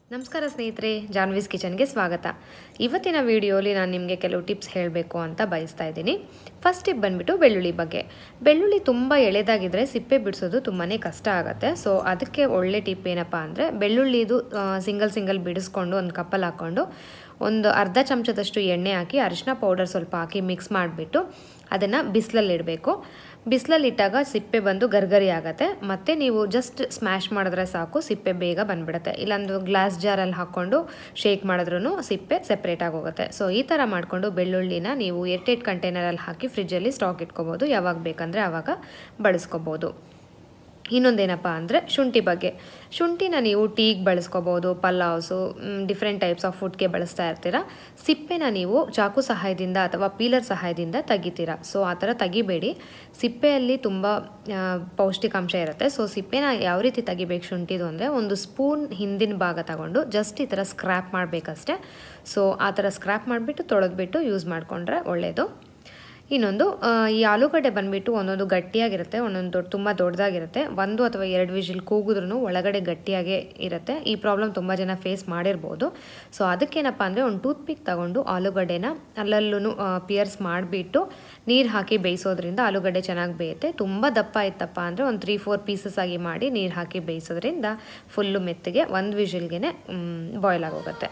ನಮಸ್ಕಾರ ಸ್ನೇಹಿತರೆ ಜಾನ್ವೀಸ್ ಕಿಚನ್ಗೆ ಸ್ವಾಗತ ಇವತ್ತಿನ ವಿಡಿಯೋಲಿ ನಾನು ನಿಮಗೆ ಕೆಲವು ಟಿಪ್ಸ್ ಹೇಳಬೇಕು ಅಂತ ಬಯಸ್ತಾ ಇದ್ದೀನಿ ಫಸ್ಟ್ ಟಿಪ್ ಬಂದ್ಬಿಟ್ಟು ಬೆಳ್ಳುಳ್ಳಿ ಬಗ್ಗೆ ಬೆಳ್ಳುಳ್ಳಿ ತುಂಬ ಎಳೆದಾಗಿದ್ದರೆ ಸಿಪ್ಪೆ ಬಿಡಿಸೋದು ತುಂಬಾ ಕಷ್ಟ ಆಗುತ್ತೆ ಸೊ ಅದಕ್ಕೆ ಒಳ್ಳೆ ಟಿಪ್ ಏನಪ್ಪ ಅಂದರೆ ಬೆಳ್ಳುಳ್ಳಿದು ಸಿಂಗಲ್ ಸಿಂಗಲ್ ಬಿಡಿಸ್ಕೊಂಡು ಒಂದು ಕಪ್ಪಲ್ಲಿ ಹಾಕ್ಕೊಂಡು ಒಂದು ಅರ್ಧ ಚಮಚದಷ್ಟು ಎಣ್ಣೆ ಹಾಕಿ ಅರಿಶಿನ ಪೌಡರ್ ಸ್ವಲ್ಪ ಹಾಕಿ ಮಿಕ್ಸ್ ಮಾಡಿಬಿಟ್ಟು ಅದನ್ನು ಬಿಸಿಲಲ್ಲಿ ಇಡಬೇಕು ಬಿಸಿಲಲ್ಲಿ ಇಟ್ಟಾಗ ಸಿಪ್ಪೆ ಬಂದು ಗರ್ಗರಿ ಆಗುತ್ತೆ ಮತ್ತು ನೀವು ಜಸ್ಟ್ ಸ್ಮ್ಯಾಶ್ ಮಾಡಿದ್ರೆ ಸಾಕು ಸಿಪ್ಪೆ ಬೇಗ ಬಂದ್ಬಿಡುತ್ತೆ ಇಲ್ಲೊಂದು ಗ್ಲಾಸ್ ಜಾರಲ್ಲಿ ಹಾಕ್ಕೊಂಡು ಶೇಕ್ ಮಾಡಿದ್ರೂ ಸಿಪ್ಪೆ ಸೆಪ್ರೇಟಾಗಿ ಹೋಗುತ್ತೆ ಸೊ ಈ ಥರ ಮಾಡಿಕೊಂಡು ಬೆಳ್ಳುಳ್ಳಿನ ನೀವು ಏರ್ಟೈಟ್ ಕಂಟೈನರಲ್ಲಿ ಹಾಕಿ ಫ್ರಿಜ್ಜಲ್ಲಿ ಸ್ಟಾಕ್ ಇಟ್ಕೋಬೋದು ಯಾವಾಗ ಬೇಕಂದರೆ ಆವಾಗ ಬಳಸ್ಕೋಬೋದು ಇನ್ನೊಂದೇನಪ್ಪ ಅಂದರೆ ಶುಂಠಿ ಬಗ್ಗೆ ಶುಂಠಿನ ನೀವು ಟೀಗೆ ಬಳಸ್ಕೋಬೋದು ಪಲಾವ್ಸು ಡಿಫ್ರೆಂಟ್ ಟೈಪ್ಸ್ ಆಫ್ ಫುಡ್ಗೆ ಬಳಸ್ತಾ ಇರ್ತೀರ ಸಿಪ್ಪೆನ ನೀವು ಚಾಕು ಸಹಾಯದಿಂದ ಅಥವಾ ಪೀಲರ್ ಸಹಾಯದಿಂದ ತೆಗಿತೀರ ಸೊ ಆ ಥರ ತೆಗಿಬೇಡಿ ಸಿಪ್ಪೆಯಲ್ಲಿ ತುಂಬ ಪೌಷ್ಟಿಕಾಂಶ ಇರುತ್ತೆ ಸೊ ಸಿಪ್ಪೆನ ಯಾವ ರೀತಿ ತೆಗಿಬೇಕು ಶುಂಠಿದು ಅಂದರೆ ಒಂದು ಸ್ಪೂನ್ ಹಿಂದಿನ ಭಾಗ ತಗೊಂಡು ಜಸ್ಟ್ ಈ ಥರ ಸ್ಕ್ರ್ಯಾಪ್ ಮಾಡಬೇಕಷ್ಟೆ ಸೊ ಆ ಥರ ಸ್ಕ್ರ್ಯಾಪ್ ಮಾಡಿಬಿಟ್ಟು ತೊಳೆದ್ಬಿಟ್ಟು ಯೂಸ್ ಮಾಡಿಕೊಂಡ್ರೆ ಒಳ್ಳೆಯದು ಇನ್ನೊಂದು ಈ ಆಲೂಗಡ್ಡೆ ಬಂದುಬಿಟ್ಟು ಒಂದೊಂದು ಗಟ್ಟಿಯಾಗಿರುತ್ತೆ ಒಂದೊಂದು ದೊಡ್ಡ ತುಂಬ ದೊಡ್ಡದಾಗಿರುತ್ತೆ ಒಂದು ಅಥವಾ ಎರಡು ವಿಜಿಲ್ ಕೂಗಿದ್ರೂ ಒಳಗಡೆ ಗಟ್ಟಿಯಾಗೇ ಇರುತ್ತೆ ಈ ಪ್ರಾಬ್ಲಮ್ ತುಂಬ ಜನ ಫೇಸ್ ಮಾಡಿರ್ಬೋದು ಸೊ ಅದಕ್ಕೇನಪ್ಪ ಅಂದರೆ ಒಂದು ಟೂತ್ ಪಿಕ್ ತಗೊಂಡು ಆಲೂಗಡ್ಡೆನ ಅಲ್ಲಲ್ಲೂ ಪಿಯರ್ಸ್ ಮಾಡಿಬಿಟ್ಟು ನೀರು ಹಾಕಿ ಬೇಯಿಸೋದ್ರಿಂದ ಆಲೂಗಡ್ಡೆ ಚೆನ್ನಾಗಿ ಬೇಯುತ್ತೆ ತುಂಬ ದಪ್ಪ ಇತ್ತಪ್ಪ ಅಂದರೆ ಒಂದು ತ್ರೀ ಫೋರ್ ಪೀಸಸ್ ಆಗಿ ಮಾಡಿ ನೀರು ಹಾಕಿ ಬೇಯಿಸೋದ್ರಿಂದ ಫುಲ್ಲು ಮೆತ್ತಗೆ ಒಂದು ವಿಜಿಲ್ಗೆ ಬಾಯ್ಲ್ ಆಗೋಗುತ್ತೆ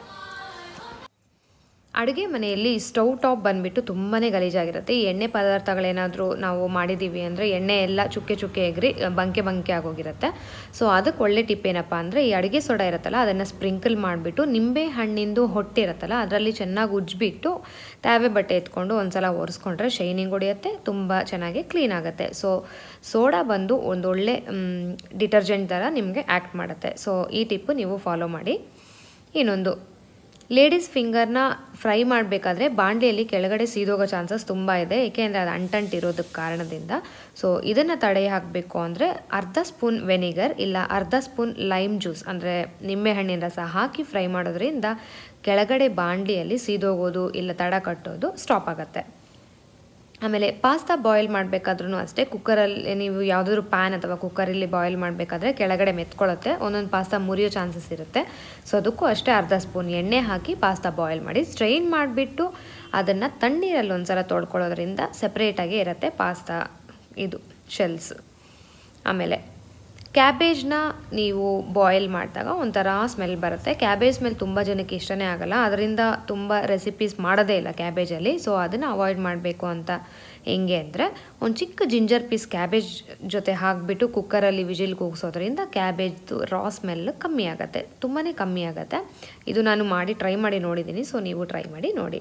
ಅಡುಗೆ ಮನೆಯಲ್ಲಿ ಸ್ಟವ್ ಟಾಪ್ ಬಂದುಬಿಟ್ಟು ತುಂಬಾ ಗಲೀಜಾಗಿರುತ್ತೆ ಈ ಎಣ್ಣೆ ಪದಾರ್ಥಗಳೇನಾದರೂ ನಾವು ಮಾಡಿದ್ದೀವಿ ಅಂದರೆ ಎಣ್ಣೆ ಎಲ್ಲ ಚುಕ್ಕೆ ಚುಕ್ಕೆ ಎಗ್ರಿ ಬಂಕೆ ಬಂಕೆ ಆಗೋಗಿರುತ್ತೆ ಸೊ ಅದಕ್ಕೆ ಒಳ್ಳೆ ಟಿಪ್ ಏನಪ್ಪ ಅಂದರೆ ಈ ಅಡುಗೆ ಸೋಡಾ ಇರುತ್ತಲ್ಲ ಅದನ್ನು ಸ್ಪ್ರಿಂಕಲ್ ಮಾಡಿಬಿಟ್ಟು ನಿಂಬೆ ಹಣ್ಣಿಂದು ಹೊಟ್ಟೆ ಇರುತ್ತಲ್ಲ ಅದರಲ್ಲಿ ಚೆನ್ನಾಗಿ ಉಜ್ಜಿಬಿಟ್ಟು ತಾವೆ ಬಟ್ಟೆ ಎತ್ಕೊಂಡು ಒಂದ್ಸಲ ಒರೆಸ್ಕೊಂಡ್ರೆ ಶೈನಿಂಗ್ ಹೊಡೆಯುತ್ತೆ ತುಂಬ ಚೆನ್ನಾಗಿ ಕ್ಲೀನ್ ಆಗುತ್ತೆ ಸೊ ಸೋಡಾ ಬಂದು ಒಂದು ಒಳ್ಳೆ ಡಿಟರ್ಜೆಂಟ್ ಥರ ನಿಮಗೆ ಆ್ಯಕ್ಟ್ ಮಾಡುತ್ತೆ ಸೊ ಈ ಟಿಪ್ಪು ನೀವು ಫಾಲೋ ಮಾಡಿ ಇನ್ನೊಂದು ಲೇಡೀಸ್ ಫಿಂಗರ್ನ ಫ್ರೈ ಮಾಡಬೇಕಾದ್ರೆ ಬಾಣಲಿಯಲ್ಲಿ ಕೆಳಗಡೆ ಸೀದೋಗೋ ಚಾನ್ಸಸ್ ತುಂಬ ಇದೆ ಏಕೆಂದರೆ ಅದು ಅಂಟಂಟಿರೋದಕ್ಕೆ ಕಾರಣದಿಂದ ಸೊ ಇದನ್ನು ತಡೆ ಹಾಕಬೇಕು ಅಂದರೆ ಅರ್ಧ ಸ್ಪೂನ್ ವೆನಿಗರ್ ಇಲ್ಲ ಅರ್ಧ ಸ್ಪೂನ್ ಲೈಮ್ ಜ್ಯೂಸ್ ಅಂದರೆ ನಿಂಬೆಹಣ್ಣಿನ ರಸ ಹಾಕಿ ಫ್ರೈ ಮಾಡೋದ್ರಿಂದ ಕೆಳಗಡೆ ಬಾಣಲಿಯಲ್ಲಿ ಸೀದೋಗೋದು ಇಲ್ಲ ತಡ ಕಟ್ಟೋದು ಸ್ಟಾಪ್ ಆಗುತ್ತೆ ಆಮೇಲೆ ಪಾಸ್ತಾ ಬಾಯ್ಲ್ ಮಾಡಬೇಕಾದ್ರೂ ಅಷ್ಟೇ ಕುಕ್ಕರಲ್ಲಿ ನೀವು ಯಾವುದಾದ್ರೂ ಪ್ಯಾನ್ ಅಥವಾ ಕುಕ್ಕರಲ್ಲಿ ಬಾಯ್ಲ್ ಮಾಡಬೇಕಾದ್ರೆ ಕೆಳಗಡೆ ಮೆತ್ಕೊಳ್ಳುತ್ತೆ ಒಂದೊಂದು ಪಾಸ್ತಾ ಮುರಿಯೋ ಚಾನ್ಸಸ್ ಇರುತ್ತೆ ಸೊ ಅದಕ್ಕೂ ಅಷ್ಟೇ ಅರ್ಧ ಸ್ಪೂನ್ ಎಣ್ಣೆ ಹಾಕಿ ಪಾಸ್ತಾ ಬಾಯ್ಲ್ ಮಾಡಿ ಸ್ಟ್ರೈನ್ ಮಾಡಿಬಿಟ್ಟು ಅದನ್ನು ತಣ್ಣೀರಲ್ಲಿ ಒಂದು ಸಲ ತೊಳ್ಕೊಳ್ಳೋದ್ರಿಂದ ಸೆಪ್ರೇಟಾಗಿ ಇರುತ್ತೆ ಪಾಸ್ತಾ ಇದು ಶೆಲ್ಸ್ ಆಮೇಲೆ ಕ್ಯಾಬೇಜ್ನ ನೀವು ಬಾಯ್ಲ್ ಮಾಡಿದಾಗ ಒಂಥರ ಸ್ಮೆಲ್ ಬರುತ್ತೆ ಕ್ಯಾಬೇಜ್ ಸ್ಮೆಲ್ ತುಂಬ ಜನಕ್ಕೆ ಇಷ್ಟನೇ ಆಗಲ್ಲ ಅದರಿಂದ ತುಂಬ ರೆಸಿಪೀಸ್ ಮಾಡೋದೇ ಇಲ್ಲ ಕ್ಯಾಬೇಜಲ್ಲಿ ಸೊ ಅದನ್ನು ಅವಾಯ್ಡ್ ಮಾಡಬೇಕು ಅಂತ ಹೆಂಗೆ ಅಂದರೆ ಒಂದು ಚಿಕ್ಕ ಜಿಂಜರ್ ಪೀಸ್ ಕ್ಯಾಬೇಜ್ ಜೊತೆ ಹಾಕಿಬಿಟ್ಟು ಕುಕ್ಕರಲ್ಲಿ ವಿಜಿಲ್ ಕೂಗಿಸೋದ್ರಿಂದ ಕ್ಯಾಬೇಜ್ದು ರಾ ಸ್ಮೆಲ್ ಕಮ್ಮಿ ಆಗುತ್ತೆ ತುಂಬಾ ಕಮ್ಮಿ ಆಗುತ್ತೆ ಇದು ನಾನು ಮಾಡಿ ಟ್ರೈ ಮಾಡಿ ನೋಡಿದ್ದೀನಿ ಸೊ ನೀವು ಟ್ರೈ ಮಾಡಿ ನೋಡಿ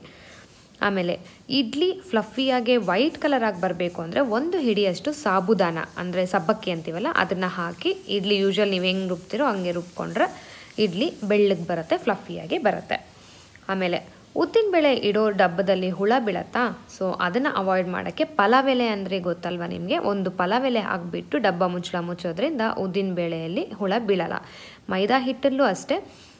ಆಮೇಲೆ ಇಡ್ಲಿ ಫ್ಲಫಿಯಾಗೆ ವೈಟ್ ಕಲರ್ ಆಗಿ ಬರಬೇಕು ಅಂದರೆ ಒಂದು ಹಿಡಿಯಷ್ಟು ಸಾಬುದಾನ ಅಂದರೆ ಸಬ್ಬಕ್ಕಿ ಅಂತೀವಲ್ಲ ಅದನ್ನು ಹಾಕಿ ಇಡ್ಲಿ ಯೂಶ್ವಲ್ ನೀವು ಹೆಂಗೆ ರುಬ್ತಿರೋ ಹಂಗೆ ರುಬ್ಕೊಂಡ್ರೆ ಇಡ್ಲಿ ಬೆಳ್ಳಗೆ ಬರುತ್ತೆ ಫ್ಲಫಿಯಾಗಿ ಬರುತ್ತೆ ಆಮೇಲೆ ಉದ್ದಿನಬೇಳೆ ಇಡೋ ಡಬ್ಬದಲ್ಲಿ ಹುಳ ಬೀಳತ್ತಾ ಸೊ ಅದನ್ನು ಅವಾಯ್ಡ್ ಮಾಡೋಕ್ಕೆ ಪಲಾವೆಲೆ ಅಂದರೆ ಗೊತ್ತಲ್ವ ನಿಮಗೆ ಒಂದು ಪಲಾವೆಲೆ ಹಾಕ್ಬಿಟ್ಟು ಡಬ್ಬ ಮುಚ್ಚಳ ಮುಚ್ಚೋದ್ರಿಂದ ಉದ್ದಿನಬೇಳೆಯಲ್ಲಿ ಹುಳ ಬೀಳಲ್ಲ ಮೈದಾ ಹಿಟ್ಟಲ್ಲೂ ಅಷ್ಟೇ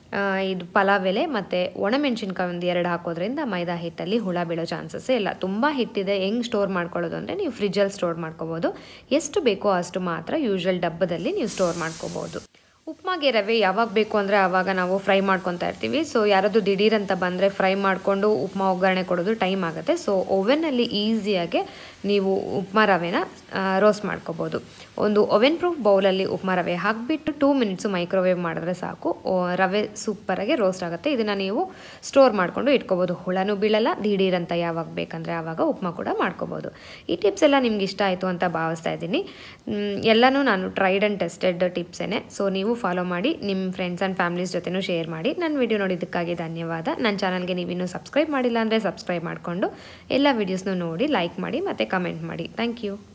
ಇದು ಪಲಾವ್ ಎಲೆ ಮತ್ತು ಒಣಮೆಣ್ಸಿನ್ಕಾಯಿ ಒಂದು ಎರಡು ಹಾಕೋದ್ರಿಂದ ಮೈದಾ ಹಿಟ್ಟಲ್ಲಿ ಹುಳ ಬೀಳೋ ಚಾನ್ಸಸ್ಸೇ ಇಲ್ಲ ತುಂಬ ಹಿಟ್ಟಿದೆ ಹೆಂಗೆ ಸ್ಟೋರ್ ಮಾಡ್ಕೊಳ್ಳೋದು ಅಂದರೆ ನೀವು ಫ್ರಿಜ್ಜಲ್ಲಿ ಸ್ಟೋರ್ ಮಾಡ್ಕೋಬೋದು ಎಷ್ಟು ಬೇಕೋ ಅಷ್ಟು ಮಾತ್ರ ಯೂಶ್ವಲ್ ಡಬ್ಬದಲ್ಲಿ ನೀವು ಸ್ಟೋರ್ ಮಾಡ್ಕೋಬೋದು ಉಪ್ಮಾಗೆ ರವೆ ಯಾವಾಗ ಬೇಕು ಅಂದರೆ ಆವಾಗ ನಾವು ಫ್ರೈ ಮಾಡ್ಕೊತಾ ಇರ್ತೀವಿ ಸೊ ಯಾರಾದರೂ ದಿಢೀರಂತ ಬಂದರೆ ಫ್ರೈ ಮಾಡಿಕೊಂಡು ಉಪ್ಮಾ ಒಗ್ಗರಣೆ ಕೊಡೋದು ಟೈಮ್ ಆಗುತ್ತೆ ಸೊ ಓವೆನ್ನಲ್ಲಿ ಈಸಿಯಾಗಿ ನೀವು ಉಪ್ಮಾ ರವೆನ ರೋಸ್ಟ್ ಮಾಡ್ಕೋಬೋದು ಒಂದು ಓವೆನ್ ಪ್ರೂಫ್ ಬೌಲಲ್ಲಿ ಉಪ್ಮಾ ರವೆ ಹಾಕಿಬಿಟ್ಟು ಟೂ ಮಿನಿಟ್ಸು ಮೈಕ್ರೋವೇವ್ ಮಾಡಿದ್ರೆ ಸಾಕು ರವೆ ಸೂಪರಾಗಿ ರೋಸ್ಟ್ ಆಗುತ್ತೆ ಇದನ್ನು ನೀವು ಸ್ಟೋರ್ ಮಾಡಿಕೊಂಡು ಇಟ್ಕೋಬೋದು ಹುಳನೂ ಬೀಳಲ್ಲ ದಿಢೀರಂತ ಯಾವಾಗ ಬೇಕಂದರೆ ಆವಾಗ ಉಪ್ಮಾ ಕೂಡ ಮಾಡ್ಕೋಬೋದು ಈ ಟಿಪ್ಸ್ ಎಲ್ಲ ನಿಮ್ಗೆ ಇಷ್ಟ ಆಯಿತು ಅಂತ ಭಾವಿಸ್ತಾ ಇದ್ದೀನಿ ಎಲ್ಲನೂ ನಾನು ಟ್ರೈಡ್ ಆ್ಯಂಡ್ ಟೆಸ್ಟೆಡ್ ಟಿಪ್ಸೇ ಸೊ ನೀವು ಫಾಲೋ ಮಾಡಿ ನಿಮ್ಮ ಫ್ರೆಂಡ್ಸ್ ಆ್ಯಂಡ್ ಫ್ಯಾಮಿಲೀಸ್ ಜೊತೆನೂ ಶೇರ್ ಮಾಡಿ ನನ್ನ ವಿಡಿಯೋ ನೋಡಿದ್ದಕ್ಕಾಗಿ ಧನ್ಯವಾದ ನನ್ನ ಚಾನಲ್ಗೆ ನೀವಿನ್ನೂ ಸಬ್ಸ್ಕ್ರೈಬ್ ಮಾಡಿಲ್ಲ ಅಂದರೆ ಸಬ್ಸ್ಕ್ರೈಬ್ ಮಾಡಿಕೊಂಡು ಎಲ್ಲ ವೀಡಿಯೋಸ್ನೂ ನೋಡಿ ಲೈಕ್ ಮಾಡಿ ಮತ್ತು ಕಮೆಂಟ್ ಮಾಡಿ ಥ್ಯಾಂಕ್ ಯು